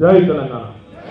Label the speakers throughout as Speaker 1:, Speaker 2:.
Speaker 1: జై తెలంగాణ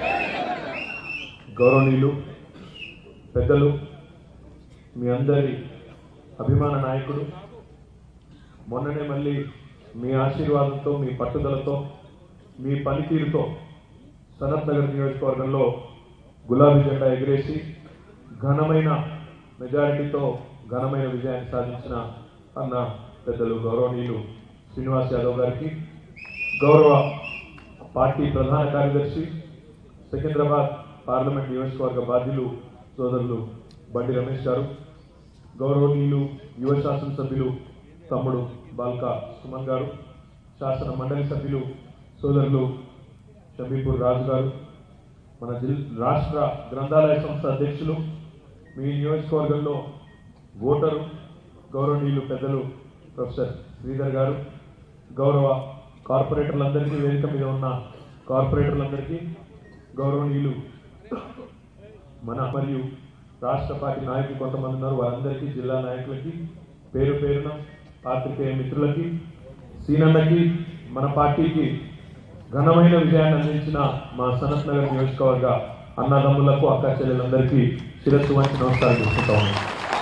Speaker 1: గౌరవనీయులు పెద్దలు మీ అందరి అభిమాన నాయకుడు మొన్ననే మళ్ళీ మీ ఆశీర్వాదంతో మీ పట్టుదలతో మీ పనితీరుతో సనత్ నగర్ నియోజకవర్గంలో గులాబీ జెండా ఎగిరేసి ఘనమైన మెజారిటీతో ఘనమైన విజయాన్ని సాధించిన అన్న పెద్దలు గౌరవనీయులు శ్రీనివాస్ యాదవ్ గారికి గౌరవ పార్టీ ప్రధాన కార్యదర్శి సికింద్రాబాద్ పార్లమెంట్ నియోజకవర్గ బాధ్యులు సోదరులు బండి రమేష్ గారు గౌరవనీయులు యువ శాసనసభ్యులు తమ్ముడు బాల్కా సుమన్ గారు శాసన మండలి సభ్యులు సోదరులు షబీపూర్ రాజు గారు మన జిల్ రాష్ట్ర గ్రంథాలయ సంస్థ అధ్యక్షులు మీ నియోజకవర్గంలో ఓటరు గౌరవనీయులు పెద్దలు ప్రొఫెసర్ శ్రీధర్ గారు గౌరవ కార్పొరేటర్లందరికీ వేదిక మీద ఉన్న కార్పొరేటర్లందరికీ గౌరవనీయులు మన మరియు రాష్ట్ర పార్టీ నాయకులు కొంతమంది ఉన్నారు వారందరికీ జిల్లా నాయకులకి పేరు పేరున పాత్రికేయ మిత్రులకి సీనన్నకి మన పార్టీకి ఘనమైన విజయాన్ని అందించిన మా సనత్ నగర్ నియోజకవర్గ అన్నదమ్ములకు అక్క చెల్లెలందరికీ శిరస్సు వంచి నమస్కారం చేసుకుంటా ఉన్నాం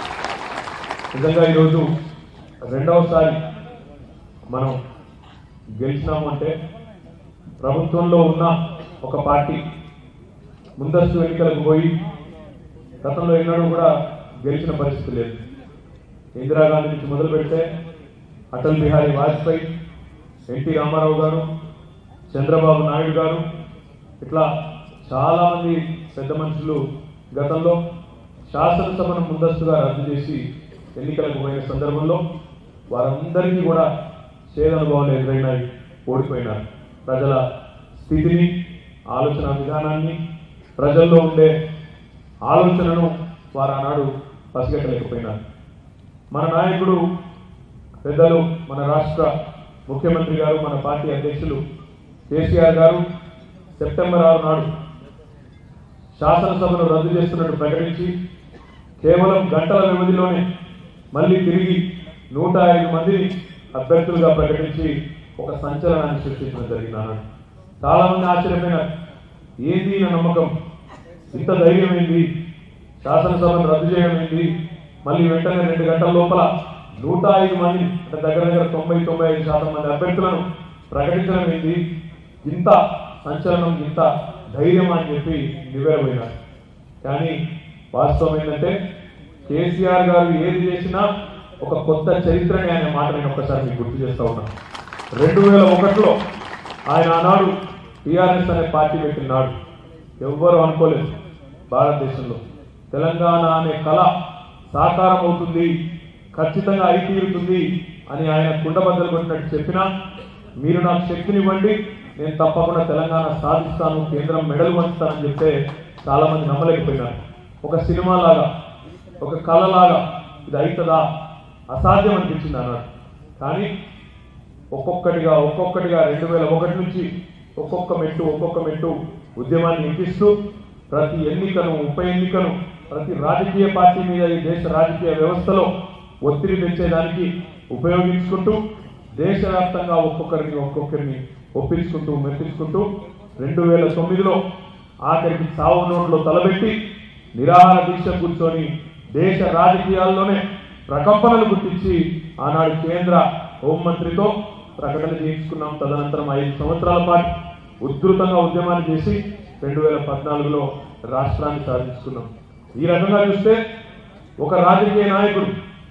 Speaker 1: నిజంగా ఈరోజు రెండవసారి మనం గెలిచినాము అంటే ప్రభుత్వంలో ఉన్న ఒక పార్టీ ముందస్తు ఎన్నికలకు పోయి గతంలో ఎన్నడూ కూడా గెలిచిన పరిస్థితి లేదు ఇందిరాగాంధీ నుంచి మొదలు పెడితే అటల్ బిహారీ వాజ్పేయి ఎన్టీ రామారావు గారు చంద్రబాబు నాయుడు గారు ఇట్లా చాలా మంది పెద్ద మనుషులు గతంలో శాసనసభను ముందస్తుగా రద్దు చేసి ఎన్నికలకు పోయిన సందర్భంలో వారందరికీ కూడా చేదనుభవాలు ఎదురైనాయి ఓడిపోయినారు ప్రజల స్థితిని ఆలోచన విధానాన్ని ప్రజల్లో ఉండే ఆలోచనను వారు ఆనాడు పసిగట్టలేకపోయినారు మన నాయకుడు పెద్దలు మన రాష్ట్ర ముఖ్యమంత్రి గారు మన పార్టీ అధ్యక్షులు కేసీఆర్ గారు సెప్టెంబర్ ఆరు నాడు శాసనసభను రద్దు చేస్తున్నట్టు ప్రకటించి కేవలం గంటల వ్యవధిలోనే మళ్ళీ తిరిగి నూట ఐదు మందిని అభ్యర్థులుగా ప్రకటించి ఒక సంచలనాన్ని సృష్టించడం జరిగింది అన్నాడు చాలా మంది ఆశ్చర్యపోయినారు ఏంది నా నమ్మకం ఇంత ధైర్యం ఏంది శాసనసభను రద్దు చేయడం ఏంది మళ్ళీ వెంటనే రెండు గంటల లోపల నూట ఐదు మంది అంటే దగ్గర దగ్గర తొంభై తొంభై ఐదు శాతం మంది అభ్యర్థులను ప్రకటించడం ఏంది ఇంత సంచలనం ఇంత ధైర్యం అని చెప్పి నివేరపోయినారు కానీ వాస్తవం ఏంటంటే కేసీఆర్ గారు ఏది చేసినా ఒక కొత్త చరిత్రని అనే మాట నేను ఒక్కసారి మీకు గుర్తు చేస్తా ఉన్నాను రెండు వేల ఒకటిలో ఆయన ఆనాడు టీఆర్ఎస్ అనే పార్టీ పెట్టినాడు ఎవ్వరు అనుకోలేదు భారతదేశంలో తెలంగాణ అనే కళ సాకారం అవుతుంది ఖచ్చితంగా అయి తీరుతుంది అని ఆయన కుండబద్దలు కొట్టినట్టు చెప్పినా మీరు నాకు శక్తినివ్వండి నేను తప్పకుండా తెలంగాణ సాధిస్తాను కేంద్రం మెడలు వంచుతానని చెప్తే చాలా మంది నమ్మలేకపోయినారు ఒక సినిమా లాగా ఒక కళ లాగా ఇది అవుతుందా అసాధ్యం అనిపించింది అన్నాడు కానీ ఒక్కొక్కటిగా ఒక్కొక్కటిగా రెండు వేల ఒకటి నుంచి ఒక్కొక్క మెట్టు ఒక్కొక్క మెట్టు ఉద్యమాన్ని ఎక్కిస్తూ ప్రతి ఎన్నికను ఉప ఎన్నికను ప్రతి రాజకీయ పార్టీ మీద ఈ దేశ రాజకీయ వ్యవస్థలో ఒత్తిడి తెచ్చేదానికి ఉపయోగించుకుంటూ దేశవ్యాప్తంగా ఒక్కొక్కరిని ఒక్కొక్కరిని ఒప్పించుకుంటూ మెప్పించుకుంటూ రెండు వేల తొమ్మిదిలో ఆఖరికి సావు నోట్లో తలబెట్టి నిరాహార దీక్ష కూర్చొని దేశ రాజకీయాల్లోనే ప్రకంపనలు గుర్తించి ఆనాడు కేంద్ర హోంమంత్రితో ప్రకటన చేయించుకున్నాం తదనంతరం ఐదు సంవత్సరాల పాటు ఉధృతంగా ఉద్యమాన్ని చేసి రెండు వేల పద్నాలుగులో రాష్ట్రాన్ని సాధించుకున్నాం ఈ రకంగా చూస్తే ఒక రాజకీయ నాయకుడు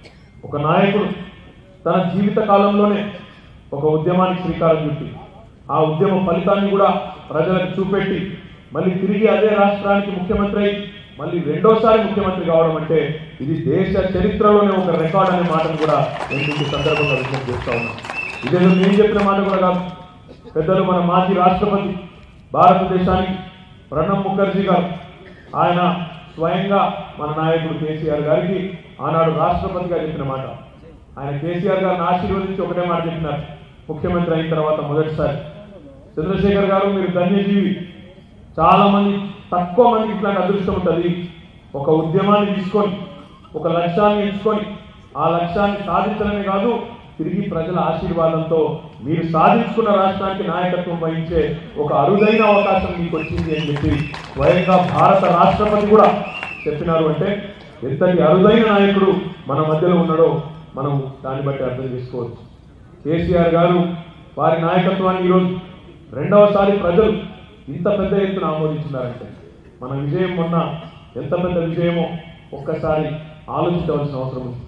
Speaker 1: ఒక నాయకుడు తన జీవిత కాలంలోనే ఒక ఉద్యమానికి శ్రీకారం చుట్టి ఆ ఉద్యమ ఫలితాన్ని కూడా ప్రజలకు చూపెట్టి మళ్ళీ తిరిగి అదే రాష్ట్రానికి ముఖ్యమంత్రి అయి మళ్ళీ రెండోసారి ముఖ్యమంత్రి కావడం అంటే ఇది దేశ చరిత్రలోనే ఒక రికార్డ్ అనే మాటను కూడా నేను మీకు ఈ సందర్భంగా విజ్ఞప్తి చేస్తా ఉన్నా ఇదేదో నేను చెప్పిన మాట కూడా కాదు పెద్దలు మన మాజీ రాష్ట్రపతి భారతదేశానికి ప్రణబ్ ముఖర్జీ గారు ఆయన స్వయంగా మన నాయకుడు కేసీఆర్ గారికి ఆనాడు రాష్ట్రపతిగా చెప్పిన మాట ఆయన కేసీఆర్ గారిని ఆశీర్వదించి ఒకటే మాట చెప్పినారు ముఖ్యమంత్రి అయిన తర్వాత మొదటిసారి చంద్రశేఖర్ గారు మీరు ధన్యజీవి చాలా మంది తక్కువ మందికి ఇట్లాంటి అదృష్టం ఉంటుంది ఒక ఉద్యమాన్ని తీసుకొని ఒక లక్ష్యాన్ని ఎంచుకొని ఆ లక్ష్యాన్ని సాధించడమే కాదు తిరిగి ప్రజల ఆశీర్వాదంతో మీరు సాధించుకున్న రాష్ట్రానికి నాయకత్వం వహించే ఒక అరుదైన అవకాశం మీకు వచ్చింది అని చెప్పి స్వయంగా భారత రాష్ట్రపతి కూడా చెప్పినారు అంటే ఎంతటి అరుదైన నాయకుడు మన మధ్యలో ఉన్నాడో మనం దాన్ని బట్టి అర్థం చేసుకోవచ్చు కేసీఆర్ గారు వారి నాయకత్వాన్ని ఈరోజు రెండవసారి ప్రజలు ఇంత పెద్ద ఎత్తున ఆమోదించున్నారంటే మన విజయం మొన్న ఎంత పెద్ద విజయమో ఒక్కసారి ఆలోచించవలసిన అవసరం ఉంది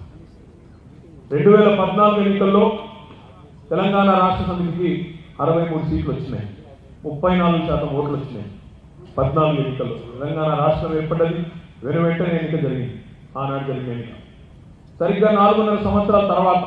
Speaker 1: రెండు వేల పద్నాలుగు ఎన్నికల్లో తెలంగాణ రాష్ట్ర సమితికి అరవై మూడు సీట్లు వచ్చినాయి ముప్పై నాలుగు శాతం ఓట్లు వచ్చినాయి పద్నాలుగు ఎన్నికల్లో తెలంగాణ రాష్ట్రం ఏర్పడ్డది వెను వెంటనే ఎన్నిక జరిగింది ఆనాడు జరిగిన ఎన్నిక సరిగ్గా నాలుగున్నర సంవత్సరాల తర్వాత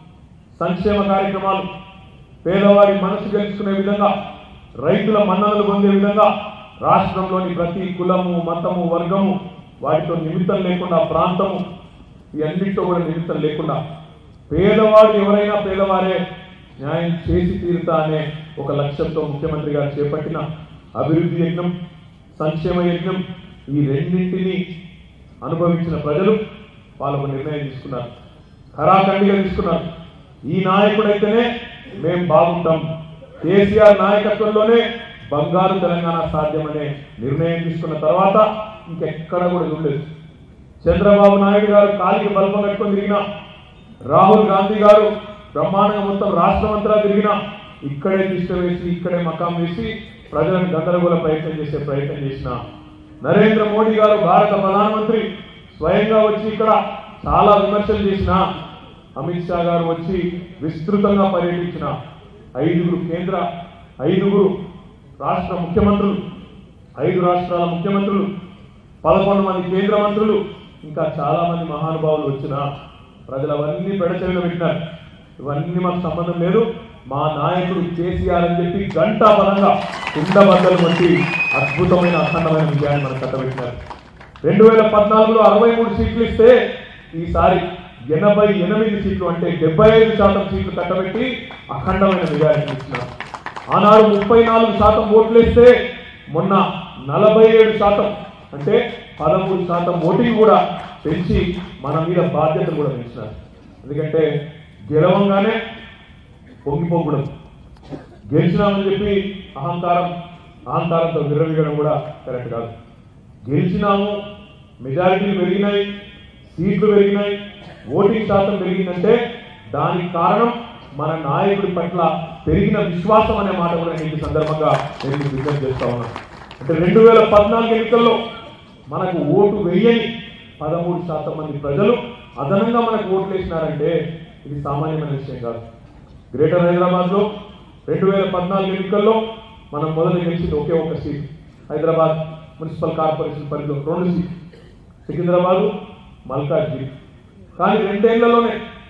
Speaker 1: సంక్షేమ కార్యక్రమాలు పేదవాడి మనసు గెలుచుకునే విధంగా రైతుల మన్ననలు పొందే విధంగా రాష్ట్రంలోని ప్రతి కులము మతము వర్గము వాటితో నిమిత్తం లేకుండా ప్రాంతము ఈ అన్నిటితో కూడా నిమిత్తం లేకుండా పేదవాడు ఎవరైనా పేదవారే న్యాయం చేసి తీరుతా అనే ఒక లక్ష్యంతో ముఖ్యమంత్రి గారు చేపట్టిన అభివృద్ధి యజ్ఞం సంక్షేమ యజ్ఞం ఈ రెండింటినీ అనుభవించిన ప్రజలు వాళ్ళు ఒక నిర్ణయం తీసుకున్నారు ఖరాఖండిగా తీసుకున్నారు ఈ నాయకుడైతేనే మేం బాగుంటాం కేసీఆర్ నాయకత్వంలోనే బంగారు తెలంగాణ సాధ్యమనే నిర్ణయం తీసుకున్న తర్వాత ఇంకెక్కడ కూడా చూడలేదు చంద్రబాబు నాయుడు గారు కాలికి బల్బం కట్టుకొని తిరిగిన రాహుల్ గాంధీ గారు బ్రహ్మాండంగా మొత్తం రాష్ట్రం అంతా తిరిగిన ఇక్కడే తిష్ట వేసి ఇక్కడే మకాం వేసి ప్రజలను గందరగోళ ప్రయత్నం చేసే ప్రయత్నం చేసిన నరేంద్ర మోడీ గారు భారత ప్రధానమంత్రి స్వయంగా వచ్చి ఇక్కడ చాలా విమర్శలు చేసిన అమిత్ షా గారు వచ్చి విస్తృతంగా పర్యటించిన ఐదుగురు కేంద్ర ఐదుగురు రాష్ట్ర ముఖ్యమంత్రులు ఐదు రాష్ట్రాల ముఖ్యమంత్రులు పదకొండు మంది కేంద్ర మంత్రులు ఇంకా చాలా మంది మహానుభావులు వచ్చిన ప్రజలు అవన్నీ పెడచెవిన పెట్టినారు ఇవన్నీ మాకు సంబంధం లేదు మా నాయకుడు కేసీఆర్ అని చెప్పి గంటా బలంగా కుండ బద్దలు కొట్టి అద్భుతమైన అఖండమైన విజయాన్ని మనకు కట్టబెట్టినారు రెండు వేల పద్నాలుగులో అరవై మూడు సీట్లు ఇస్తే ఈసారి ఎనభై ఎనిమిది సీట్లు అంటే డెబ్బై ఐదు శాతం సీట్లు కట్టబెట్టి అఖండమైన విజయాన్ని ఇచ్చినారు ఆనాడు ముప్పై నాలుగు శాతం ఓట్లు వేస్తే మొన్న నలభై ఏడు శాతం అంటే పదమూడు శాతం ఓటింగ్ కూడా పెంచి మన మీద బాధ్యతలు కూడా పెంచినారు ఎందుకంటే గెలవంగానే పొంగిపోకూడదు గెలిచినామని చెప్పి అహంకారం అహంకారంతో విర్రవీగడం కూడా కరెక్ట్ కాదు గెలిచినాము మెజారిటీలు పెరిగినాయి సీట్లు పెరిగినాయి ఓటింగ్ శాతం పెరిగిందంటే దానికి కారణం మన నాయకుడి పట్ల పెరిగిన విశ్వాసం అనే మాట కూడా నేను ఈ సందర్భంగా నేను మీకు విజ్ఞప్తి చేస్తా ఉన్నాను అంటే రెండు వేల పద్నాలుగు ఎన్నికల్లో మనకు ఓటు వేయని పదమూడు శాతం మంది ప్రజలు అదనంగా మనకు ఓట్లు వేసినారంటే ఇది సామాన్యమైన విషయం కాదు గ్రేటర్ హైదరాబాద్ లో రెండు వేల పద్నాలుగు ఎన్నికల్లో మనం మొదలు గెలిచింది ఒకే ఒక సీట్ హైదరాబాద్ మున్సిపల్ కార్పొరేషన్ పరిధిలో రెండు సీట్ సికింద్రాబాద్ మల్కాజ్గిరి కానీ రెండేళ్లలోనే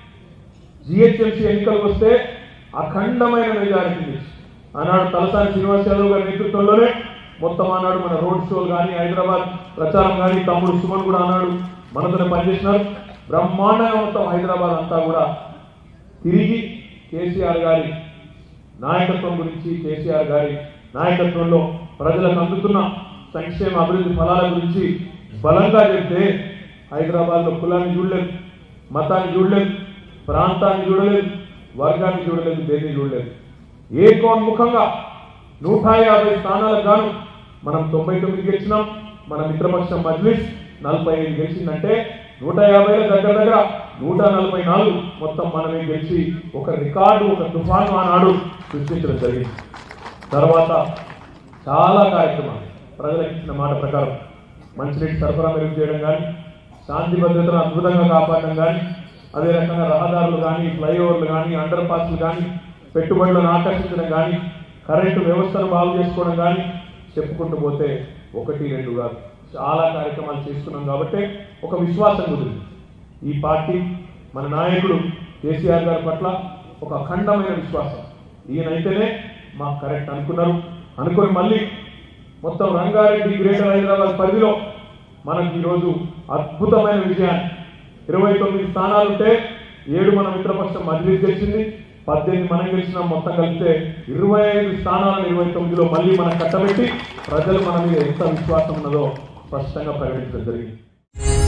Speaker 1: జిహెచ్ఎంసీ ఎన్నికలకు వస్తే అఖండమైన మెజారిటీ ఇచ్చి ఆనాడు తలసాని శ్రీనివాస్ యాదవ్ గారి నేతృత్వంలోనే మొత్తం ఆనాడు మన రోడ్ షోలు కానీ హైదరాబాద్ ప్రచారం కానీ తమ్ముడు సుమన్ కూడా ఆనాడు మనతోనే పనిచేసినారు బ్రహ్మాండంగా మొత్తం హైదరాబాద్ అంతా కూడా తిరిగి కేసీఆర్ గారి నాయకత్వం గురించి కేసీఆర్ గారి నాయకత్వంలో ప్రజలకు అందుతున్న సంక్షేమ అభివృద్ధి ఫలాల గురించి బలంగా చెప్తే హైదరాబాద్లో కులాన్ని చూడలేదు మతాన్ని చూడలేదు ప్రాంతాన్ని చూడలేదు వర్గాన్ని చూడలేదు దేన్ని చూడలేదు ఏకోన్ముఖంగా నూట యాభై స్థానాలకు గాను మనం తొంభై తొమ్మిది గెలిచినాం మన మిత్రపక్షం మజ్లిస్ నలభై ఐదు గెలిచిందంటే నూట యాభైల దగ్గర దగ్గర నూట నలభై నాలుగు మొత్తం మనమే గెలిచి ఒక రికార్డు ఒక తుఫాను ఆనాడు సృష్టించడం జరిగింది తర్వాత చాలా కార్యక్రమాలు ప్రజలకు ఇచ్చిన మాట ప్రకారం మంచినీటి సరఫరా మెరుగు చేయడం కానీ శాంతి భద్రతను అద్భుతంగా కాపాడడం కానీ అదే రకంగా రహదారులు కానీ ఫ్లైఓవర్లు కానీ అండర్ పాస్లు కానీ పెట్టుబడులను ఆకర్షించడం కానీ కరెంటు వ్యవస్థను బాగు చేసుకోవడం కానీ చెప్పుకుంటూ పోతే ఒకటి రెండు కాదు చాలా కార్యక్రమాలు చేస్తున్నాం కాబట్టి ఒక విశ్వాసం కుదిరింది ఈ పార్టీ మన నాయకుడు కేసీఆర్ గారి పట్ల ఒక అఖండమైన విశ్వాసం ఈయనైతేనే మాకు కరెక్ట్ అనుకున్నారు అనుకుని మళ్ళీ మొత్తం రంగారెడ్డి గ్రేటర్ హైదరాబాద్ పరిధిలో మనకు ఈరోజు అద్భుతమైన విజయాన్ని ఇరవై తొమ్మిది స్థానాలుంటే ఏడు మన మిత్రపక్షం మజ్లిస్ గెలిచింది పద్దెనిమిది మనం గెలిచిన మొత్తం కలిపితే ఇరవై ఐదు స్థానాలను ఇరవై తొమ్మిదిలో మళ్ళీ మనం కట్టబెట్టి ప్రజలు మన మీద ఎంత విశ్వాసం ఉన్నదో స్పష్టంగా ప్రకటించడం జరిగింది